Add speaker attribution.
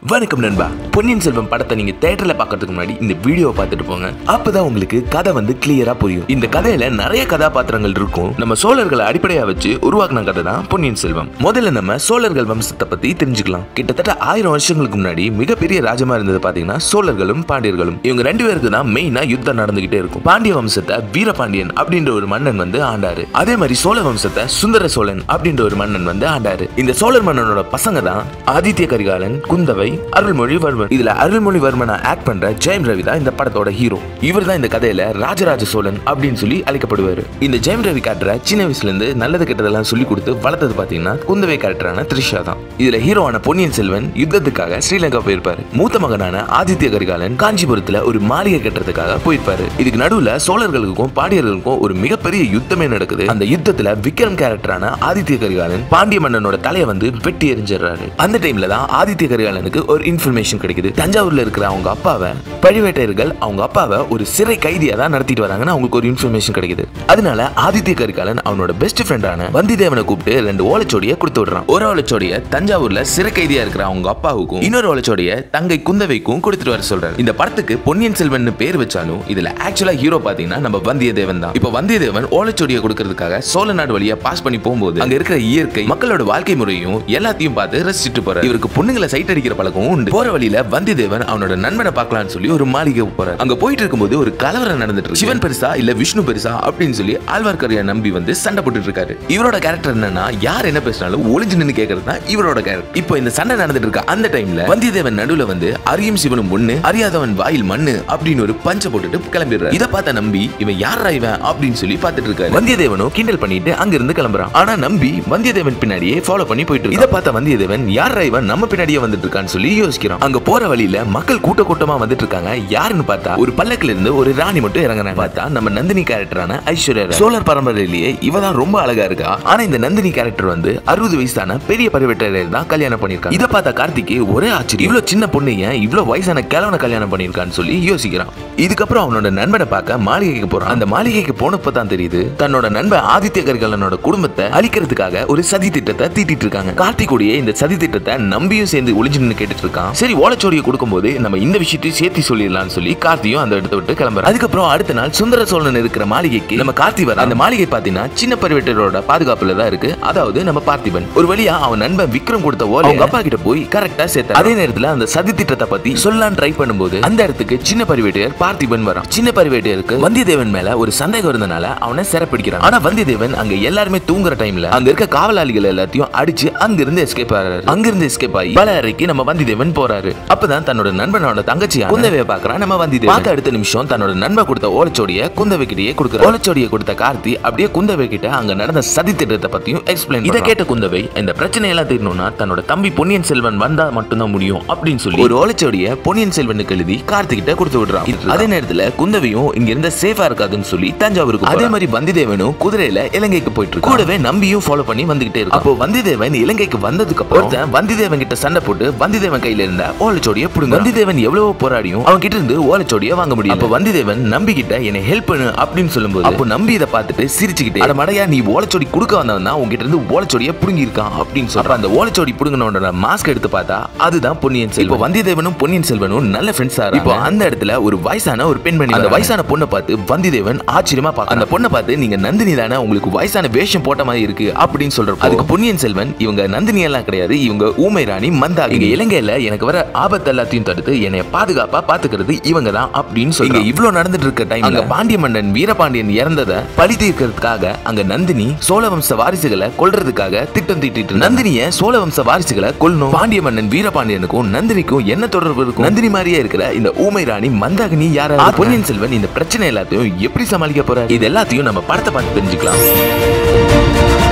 Speaker 1: வணக்கம் நண்பா பொன்னியின் செல்வன் படத்தை நீங்க தேட்டர்ல பார்க்கறதுக்கு முன்னாடி இந்த வீடியோவை பார்த்துட்டு போங்க அப்பதான் உங்களுக்கு கதை வந்து கிளியரா புரியும் இந்த கதையில நிறைய கதாபாத்திரங்கள் இருக்கும் நம்ம சோழர்களை அடிப்படையா வச்சு உருவாக்குன கதை தான் பொன்னியின் செல்வம் முதல்ல நம்ம சோழர்கள் வம்சத்தை பத்தி தெரிஞ்சுக்கலாம் கிட்டத்தட்ட ஆயிரம் வருஷங்களுக்கு முன்னாடி மிகப்பெரிய ராஜமா இருந்தது பாத்தீங்கன்னா சோழர்களும் பாண்டியர்களும் இவங்க ரெண்டு பேருக்கு தான் மெயினா யுத்தம் நடந்துகிட்டே இருக்கும் பாண்டிய வம்சத்தை வீரபாண்டியன் அப்படின்ற ஒரு மன்னன் வந்து ஆண்டாரு அதே மாதிரி சோழ வம்சத்தை சுந்தர சோழன் அப்படின்ற ஒரு மன்னன் வந்து ஆண்டாரு இந்த சோழர் மன்னனோட பசங்க தான் ஆதித்ய கரிகாலன் குந்தவை அருள்மொழிவர்மன் இதுல அருள்மொழிவர்மனை ஆக்ட் பண்ற ஜெயம் ரவி தான் இந்த படத்தோட ஹீரோ இவர் தான் இந்த கதையில ராஜராஜ சோழன் அப்படின்னு சொல்லி அழைக்கப்படுவாரு இந்த ஜெயம் ரவி காட்டுற சின்ன வயசுல இருந்து நல்லது கெட்டதெல்லாம் சொல்லி கொடுத்து வளர்த்தது பாத்தீங்கன்னா குந்தவை கேரக்டரான த்ரிஷா தான் இதுல ஹீரோவான பொன்னியின் செல்வன் யுத்தத்துக்காக ஸ்ரீலங்கா போயிருப்பாரு மூத்த மகனான ஆதித்ய கரிகாலன் காஞ்சிபுரத்துல ஒரு மாளிகை கட்டுறதுக்காக போயிருப்பாரு இதுக்கு நடுவுல சோழர்களுக்கும் பாண்டியர்களுக்கும் ஒரு மிகப்பெரிய யுத்தமே நடக்குது அந்த யுத்தத்துல விக்ரம் கேரக்டரான ஆதித்ய கரிகாலன் பாண்டிய மன்னனோட தலையை வந்து வெட்டி எரிஞ்சிடுறாரு அந்த டைம்ல தான் ஆதித்ய கரிகாலனுக்கு ஒரு இன்ஃபர்மேஷன் கிடைக்குது தஞ்சாவூர்ல இருக்கிற அவங்க அப்பாவை பழுவேட்டையர்கள் அவங்க அப்பாவை ஒரு சிறை கைதியா தான் நடத்திட்டு வராங்கன்னு அவங்களுக்கு ஒரு இன்ஃபர்மேஷன் கிடைக்குது அதனால ஆதித்ய கரிகாலன் அவனோட பெஸ்ட் ஃப்ரெண்டான வந்திதேவனை கூப்பிட்டு ரெண்டு ஓலைச்சோடிய கொடுத்து விடுறான் ஒரு ஓலைச்சோடிய தஞ்சாவூர்ல சிறை கைதியா இருக்கிற அவங்க அப்பாவுக்கும் இன்னொரு ஓலைச்சோடிய தங்கை குந்தவைக்கும் கொடுத்துட்டு வர சொல்றாரு இந்த படத்துக்கு பொன்னியின் செல்வன் பேர் வச்சாலும் இதுல ஆக்சுவலா ஹீரோ பாத்தீங்கன்னா நம்ம வந்தியத்தேவன் தான் இப்போ வந்தியத்தேவன் ஓலைச்சோடியை கொடுக்கறதுக்காக சோழ நாடு வழியா பாஸ் பண்ணி போகும்போது அங்க இருக்கிற இயற்கை மக்களோட வாழ்க்கை முறையும் எல்லாத்தையும் பார்த்து ரசிச்சுட்டு போறாரு இவருக்கு பொண்ணுங்களை சைட் அடிக்கிற பழக்கமும் உண்டு போற வழியில வந்தியத்தேவன் அவனோட நண்பனை பார்க்கலாம்னு சொல்லி ஒரு மாளிகை போறாரு அங்க போயிட்டு இருக்கும்போது ஒரு கலவரம் நடந்துட்டு இருக்கு சிவன் பெருசா இல்ல விஷ்ணு பெருசா அப்படின்னு சொல்லி ஆழ்வார்க்கரையா நம்பி வந்து சண்டை போட்டுட்டு இருக்காரு இவரோட கேரக்டர் என்னன்னா யார் என்ன பேசினாலும் ஒளிஞ்சு நின்னு கேக்குறது தான் இவரோட கேரக்டர் இப்போ இந்த சண்டை நடந்துட்டு இருக்க அந்த டைம்ல வந்தியத்தேவன் நடுவுல வந்து அரியும் சிவனும் ஒண்ணு அறியாதவன் வாயில் மண்ணு அப்படின்னு ஒரு பஞ்ச போட்டுட்டு கிளம்பிடுறாரு இதை பார்த்த நம்பி இவன் யாரா இவன் அப்படின்னு சொல்லி பார்த்துட்டு இருக்காரு வந்தியத்தேவனும் கிண்டல் பண்ணிட்டு அங்க இருந்து கிளம்புறான் ஆனா நம்பி வந்தியத்தேவன் பின்னாடியே ஃபாலோ பண்ணி போயிட்டு இதை பார்த்த வந்தியத்தேவன் யாரா இவன் நம்ம பின்னாடியே வந்துட்டு இருக்கான்னு சொல்லி யோசிக்கிறான் அங்க போற வழியில மக்கள் கூட்ட கூட்டமா வந்துட்டு இருக்காங்க யாருன்னு பார்த்தா ஒரு பல்லக்குல இருந்து ஒரு ராணி மட்டும் இறங்குறாங்க பார்த்தா நம்ம நந்தினி கேரக்டரான ஐஸ்வர்யா ராய். சோழர் பரம்பரையிலேயே இவ தான் ரொம்ப அழகா இருக்கா ஆனா இந்த நந்தினி கேரக்டர் வந்து அறுபது வயசான பெரிய பருவத்தையர் தான் கல்யாணம் பண்ணிருக்காங்க இதை பார்த்த கார்த்திக்கு ஒரே ஆச்சரியம் இவ்வளவு சின்ன பொண்ணு ஏன் இவ்வளவு வயசான கிழவனை கல்யாணம் பண்ணிருக்கான்னு சொல்லி யோசிக்கிறான் இதுக்கப்புறம் அவனோட நண்பனை பார்க்க மாளிகைக்கு போறான் அந்த மாளிகைக்கு போனப்ப தான் தெரியுது தன்னோட நண்பன் ஆதித்ய கரிகாலனோட குடும்பத்தை அழிக்கிறதுக்காக ஒரு சதி திட்டத்தை தீட்டிட்டு இருக்காங்க கார்த்திகோடைய இந்த சதி திட்டத்தை நம்பியும் சேர்ந்து ஒளிஞ்சு நின்னு கேட்டுட்டு இருக்கான் சரி ஓலைச்சோடியை கொடுக்கும்போது நம்ம இந்த விஷயத்தையும் சேர்த்து சொல்லிடலாம்னு சொல்லி கார்த்தியும் அந்த இடத்த விட்டு கிளம்புறான் அதுக்கப்புறம் அடுத்த நாள் சுந்தர சோழன் இருக்கிற மாளிகைக்கு நம்ம கார்த்தி வர அந்த மாளிகை பாத்தீங்கன்னா சின்ன பருவட்டரோட பாதுகாப்புல தான் இருக்கு அதாவது நம்ம பார்த்திபன் ஒரு வழியா அவன் நண்பன் விக்ரம் கொடுத்த ஓலை அவங்க அப்பா கிட்ட போய் கரெக்டா சேர்த்த அதே நேரத்துல அந்த சதி திட்டத்தை பத்தி சொல்லலாம் ட்ரை பண்ணும்போது அந்த இடத்துக்கு சின்ன பருவேட்டையர் பார்த்திபன் வரான் சின்ன பருவேட்டையருக்கு வந்தியத்தேவன் மேல ஒரு சந்தேகம் இருந்தனால அவனை சிறப்பிடிக்கிறான் ஆனா வந்தியத்தேவன் அங்க எல்லாருமே தூங்குற டைம்ல அங்க இருக்க காவலாளிகள் எல்லாத்தையும் அடிச்சு அங்க இருந்து எஸ்கேப் ஆகிறாரு அங்க இருந்து எஸ்கேப் ஆகி பல அறைக்கு நம்ம வந்தியத்தேவன் போறாரு அப்பதான் தன்னோட நண்பனோட தங்கச்சியா குந்தவையை பாக்குறான் நம்ம வந்தியத்தேவன் பார்த்த அடுத்த நிமிஷம் தன்னோட நண்பன் கொடுத்த ஓலைச்சோடிய குந்தவை கிட்டயே கொடுக்குற ஓலைச்சோடியை கொடுத்த கார்த்தி அப்படியே குந்தவை கிட்ட அங்க நடந்த சதி திட்டத்தை பத்தியும் எக்ஸ்பிளைன் இதை கேட்ட குந்தவை இந்த பிரச்சனை எல்லாம் தீரணும்னா தன்னோட தம்பி பொன்னியின் செல்வன் வந்தா மட்டும்தான் முடியும் அப்படின்னு சொல்லி ஒரு ஓலைச்சோடிய பொன்னியின் செல்வனுக்கு எழுதி கார்த்தி கிட்ட கொடுத்து விடுறான் அதே நேரத்துல குந்தவையும் இங்க இருந்த சேஃபா இருக்காதுன்னு சொல்லி தஞ்சாவூருக்கு அதே மாதிரி வந்தியத்தேவனும் குதிரையில இலங்கைக்கு போயிட்டு இருக்கு கூடவே நம்பியும் ஃபாலோ பண்ணி வந்துகிட்டே இருக்கு அப்போ வந்தியத்தேவன் இலங்கைக்கு வந்ததுக்கு அப்புறம் ஒருத்தன் வந்தியத்தேவன் கிட்ட சண்டை போட்டு வந்தியத்தேவன் கையில இருந்த ஓலைச்சோடிய புடுங்க வந்தியத்தேவன் எவ்வளவு போராடியும் அவன் கிட்ட இருந்து ஓலைச்சோடிய வாங்க முடியும் அப்போ வந்தியத்தேவன் நம்பி கிட்ட என்னை ஹெல்ப் பண்ணு அப்படின்னு சொல்லும்போது அப்போ நம்பி இதை பார்த்துட்டு சிரிச்சுக்கிட்டே அட மடையா நீ ஓலைச்சோடி கொடுக்க வந்தவன் தான் உங்ககிட்ட இருந்து ஓலைச்சோடிய புடுங்கி இருக்கான் அப்படின்னு சொல்ற அந்த ஓலைச்சோடி புடுங்கனோட மாஸ்க் எடுத்து பார்த்தா அதுதான் பொன்னியின் செல்வன் இப்போ வந்தியத்தேவனும் பொன்னியின் செல்வனும் நல்ல ஃப்ரெண்ட்ஸ் இப்போ அந்த இடத்துல ஒரு வயசான ஒரு பெண்மணி அந்த வயசான பொண்ணை பார்த்து வந்தியத்தேவன் ஆச்சரியமா பார்க்க அந்த பொண்ணை பார்த்து நீங்க நந்தினி தானே உங்களுக்கு வயசான வேஷம் போட்ட மாதிரி இருக்கு அப்படின்னு சொல்ற அதுக்கு பொன்னியின் செல்வன் இவங்க நந்தினி எல்லாம் கிடையாது இவங்க ஊமை ராணி மந்தா இங்க இலங்கையில எனக்கு வர ஆபத்து எல்லாத்தையும் தடுத்து என்னை பாதுகாப்பா பாத்துக்கிறது இவங்க தான் அப்படின்னு சொல்லி இங்க இவ்வளவு நடந்துட்டு இருக்க டைம் அங்க பாண்டிய மன்னன் வீரபாண்டியன் இறந்ததை பழி தீர்க்கிறதுக்காக அங்க நந்தினி சோழ வம்ச வாரிசுகளை கொல்றதுக்காக திட்டம் தீட்டிட்டு இருந்தா. நந்தினிய சோழ வம்ச வாரிசுகளை கொல்லணும் பாண்டிய மன்னன் வீரபாண்டியனுக்கும் நந்தினிக்கும் என்ன தொடர்பு இருக்கும் நந்தினி மாதிரியே இருக்கிற இந்த ஊமை ராணி மந்தாகினி யாரா பொன்னியின் செல்வன் இந்த பிரச்சனை எல்லாத்தையும் எப்படி சமாளிக்க போறாரு இது எல்லாத்தையும் நம்ம படத்தை பார்த்து தெரிஞ்சுக்கலாம்